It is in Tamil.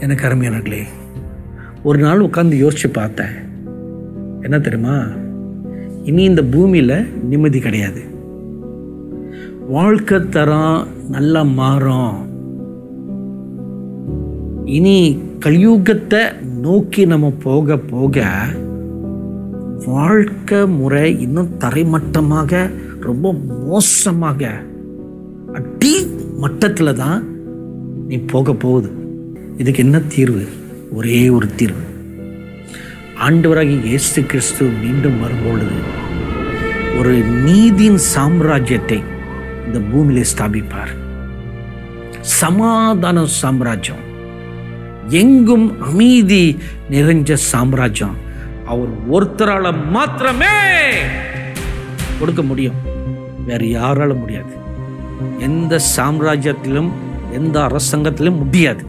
எனக்கு அருமையானர்களே ஒரு நாள் உட்காந்து யோசிச்சு பார்த்தேன் என்ன தெரியுமா இனி இந்த பூமியில் நிம்மதி கிடையாது வாழ்க்கை தரம் நல்லா மாறும் இனி கலியுகத்தை நோக்கி நம்ம போக போக வாழ்க்கை முறை இன்னும் தரைமட்டமாக ரொம்ப மோசமாக அடி மட்டத்தில் தான் நீ போக போகுது இதுக்கு என்ன தீர்வு ஒரே ஒரு தீர்வு ஆண்டவராகி இயேசு கிறிஸ்து மீண்டும் வரும்பொழுது ஒரு நீதியின் சாம்ராஜ்யத்தை இந்த பூமியிலே ஸ்தாபிப்பார் சமாதான சாம்ராஜ்யம் எங்கும் அமைதி நிறைஞ்ச சாம்ராஜ்யம் அவர் ஒருத்தரால மாத்திரமே கொடுக்க முடியும் வேற யாரால முடியாது எந்த சாம்ராஜ்யத்திலும் எந்த அரசாங்கத்திலும் முடியாது